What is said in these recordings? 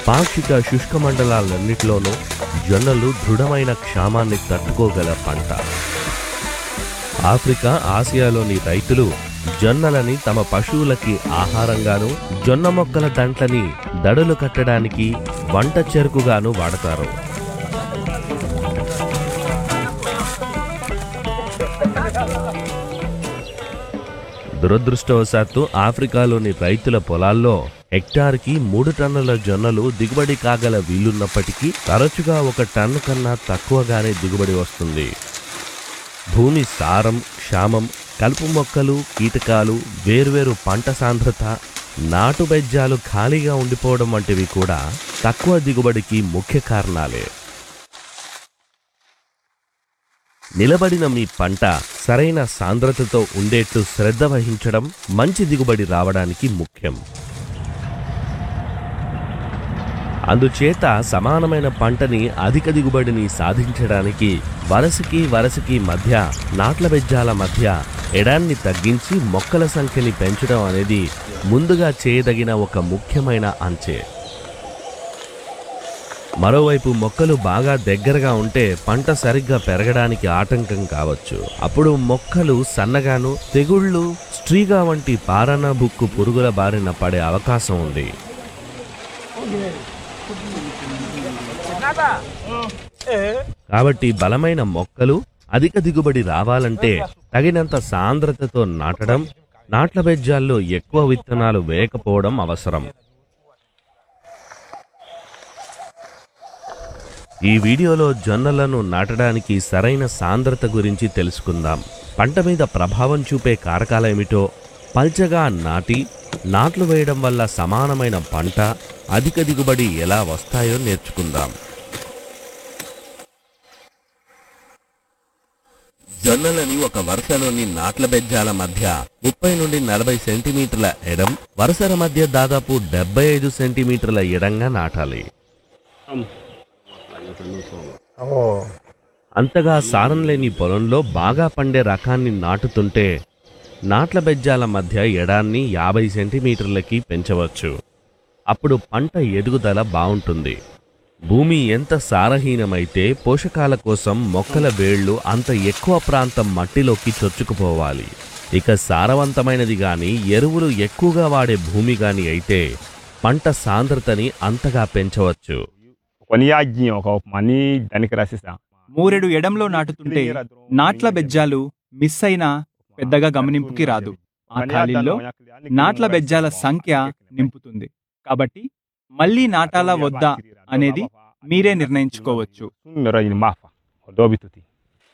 పాక్షిక శుష్క మండలాలన్నిటిలోనూ జొన్నలు దృఢమైన క్షామాన్ని తట్టుకోగల పంట ఆఫ్రికా ఆసియాలోని రైతులు జొన్నలని తమ పశువులకి ఆహారంగాను జొన్న మొక్కల దంట్లని దడులు కట్టడానికి వంట చెరుకుగాను వాడతారు దురదృష్టవశాత్తు ఆఫ్రికాలోని రైతుల పొలాల్లో హెక్టార్కి మూడు టన్నుల జొన్నలు దిగుబడి కాగల వీలున్నప్పటికీ తరచుగా ఒక టన్ను కన్నా తక్కువగానే దిగుబడి వస్తుంది భూమి సారం క్షామం కలుపు మొక్కలు కీటకాలు వేర్వేరు పంట సాంద్రత నాటు బెజ్జాలు ఖాళీగా ఉండిపోవడం వంటివి కూడా తక్కువ దిగుబడికి ముఖ్య కారణాలే నిలబడిన మీ పంట సరైన సాంద్రతతో ఉండేట్టు శ్రద్ధ వహించడం మంచి దిగుబడి రావడానికి ముఖ్యం అందుచేత సమానమైన పంటని అధిక దిగుబడిని సాధించడానికి వరసకి వరసకి మధ్య నాట్ల బెజ్జాల మధ్య ఎడాన్ని తగ్గించి మొక్కల సంఖ్యని పెంచడం అనేది ముందుగా చేయదగిన ఒక ముఖ్యమైన అంచే మరోవైపు మొక్కలు బాగా దగ్గరగా ఉంటే పంట సరిగ్గా పెరగడానికి ఆటంకం కావచ్చు అప్పుడు మొక్కలు సన్నగాను తెగుళ్ళు స్ట్రీగా వంటి పారణ బుక్కు పురుగుల బారిన పడే అవకాశం ఉంది కాబట్టి బలమైన మొక్కలు అధిక దిగుబడి రావాలంటే తగినంత సాంద్రతతో నాటడం నాట్ల బెజ్జాల్లో ఎక్కువ విత్తనాలు వేయకపోవడం అవసరం ఈ వీడియోలో జొన్నలను నాటడానికి సరైన సాంద్రత గురించి తెలుసుకుందాం పంట మీద ప్రభావం చూపే కారకాలేమిటో పల్చగా నాటి నాట్లు వేయడం వల్ల సమానమైన పంట అధిక దిగుబడి ఎలా వస్తాయో నేర్చుకుందాం జొన్నలని ఒక వరుసలోని నాట్ల బెజ్జాల మధ్య ముప్పై నుండి నలభై సెంటీమీటర్ల ఎడం వరుసల మధ్య దాదాపు డెబ్బై ఐదు సెంటీమీటర్ల ఎడంగా నాటాలి అంతగా సారం లేని పొలంలో బాగా పండే రకాన్ని నాటుతుంటే నాట్ల బెజ్జాల మధ్య ఎడాన్ని యాభై సెంటీమీటర్లకి పెంచవచ్చు అప్పుడు పంట ఎదుగుదల బావుంటుంది భూమి ఎంత సారహీనమైతే పోషకాల కోసం మొక్కల వేళ్ళు అంత ఎక్కువ ప్రాంతం మట్టిలోకి చొచ్చుకుపోవాలి ఇక సారవంతమైనది గాని ఎరువులు ఎక్కువగా వాడే భూమి గాని అయితే పంట సాంద్రతని అంతగా పెంచవచ్చు Koni y'a jiɲɛ o ka o kuma ni danni kɛra sisan. మూరెడు ఎడంలో నాటుతుంటే నాట్ల బెజ్జాలు మిస్ అయినా పెద్దగా గమనింపుకి రాదు ఆ ఖాళీల్లో నాట్ల బెజ్జాల సంఖ్య నింపుతుంది కాబట్టి మళ్ళీ నాటాలా వద్దా అనేది మీరే నిర్ణయించుకోవచ్చు Yɔrɔ ɲini m'a fa o dɔw bi to ten.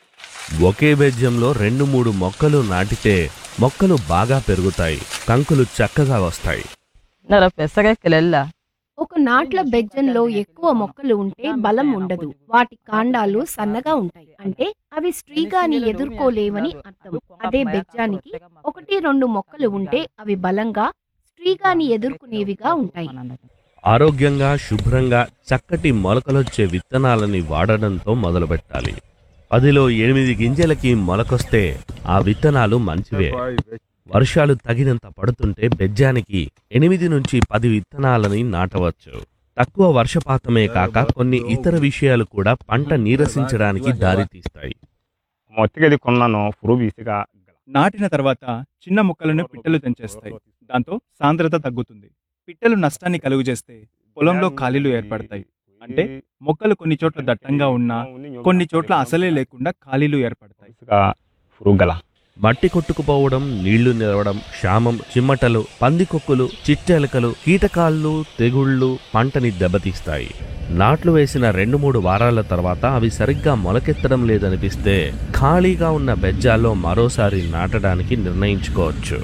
ఒకే బెజ్జంలో రెండు మూడు మొక్కలు నాటితే మొక్కలు బాగా పెరుగుతాయి కంకులు చక్కగా వస్తాయి nara fɛ sɛgɛ kɛlɛli la ఒక నాట్ల బెజ్జంలో ఎక్కువ మొక్కలు ఉంటే బలం ఉండదు వాటి కాండాలు సన్నగా ఉంటాయి అంటే అవి స్ట్రీగాని ఎదుర్కోలేవని అర్థం అదే బెజ్జానికి ఒకటి రెండు మొక్కలు ఉంటే అవి బలంగా స్ట్రీగాని ఎదుర్కొనేవిగా ఉంటాయి ఆరోగ్యంగా శుభ్రంగా చక్కటి మొలకలొచ్చే విత్తనాలని వాడడంతో మొదలుపెట్టాలి పదిలో ఎనిమిది గింజలకి మొలకొస్తే ఆ విత్తనాలు మంచివే వర్షాలు తగినంత పడుతుంటే బెజ్జానికి ఎనిమిది నుంచి పది విత్తనాలని నాటవచ్చు తక్కువ వర్షపాతమే కాక కొన్ని ఇతర విషయాలు కూడా పంట నీరసించడానికి దారితీస్తాయి Mɔ tigɛli kɔnɔna nɔ foro bi se ka నాటిన తర్వాత చిన్న మొక్కలను పిట్టలు తెంచేస్తాయి దాంతో సాంద్రత తగ్గుతుంది పిట్టలు నష్టాన్ని కలుగజేస్తే పొలంలో ఖాళీలు ఏర్పడతాయి అంటే మొక్కలు కొన్ని చోట్ల దట్టంగా ఉన్నా కొన్ని చోట్ల అసలే లేకుండా ఖాళీలు ఏర్పడతాయి se ka foro gala. మట్టి కొట్టుకుపోవడం నీళ్లు నిలవడం క్షామం చిమ్మటలు పందికొక్కులు చిట్టెలకలు కీటకాళ్ళు తెగుళ్ళు పంటని దెబ్బతీస్తాయి నాట్లు వేసిన రెండు మూడు వారాల తర్వాత అవి సరిగ్గా మొలకెత్తడం లేదనిపిస్తే ఖాళీగా ఉన్న బెజ్జాల్లో మరోసారి నాటడానికి నిర్ణయించుకోవచ్చు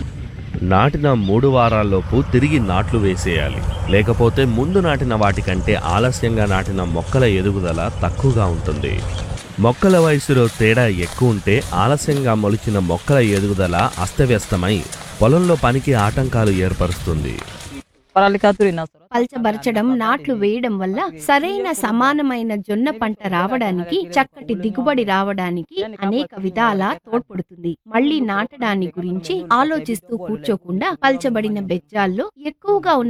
నాటిన మూడు వారాల్లోపు తిరిగి నాట్లు వేసేయాలి లేకపోతే ముందు నాటిన వాటికంటే ఆలస్యంగా నాటిన మొక్కల ఎదుగుదల తక్కువగా ఉంటుంది మొక్కల వయసులో తేడా ఎక్కువ ఉంటే ఆలస్యంగా మొలిచిన మొక్కల ఎదుగుదల అస్తవ్యస్తమై పొలంలో పనికి ఆటంకాలు ఏర్పరుస్తుంది farali ka turu in na sɔrɔ పల్చబరచడం నాట్లు వేయడం వల్ల సరైన సమానమైన జొన్న పంట రావడానికి చక్కటి దిగుబడి రావడానికి అనేక విధాల తోడ్పడుతుంది మళ్ళీ నాటడాన్ని గురించి ఆలోచిస్తూ కూర్చోకుండా పల్చబడిన బెజ్జాల్లో ఎక్కువగా ఉన్న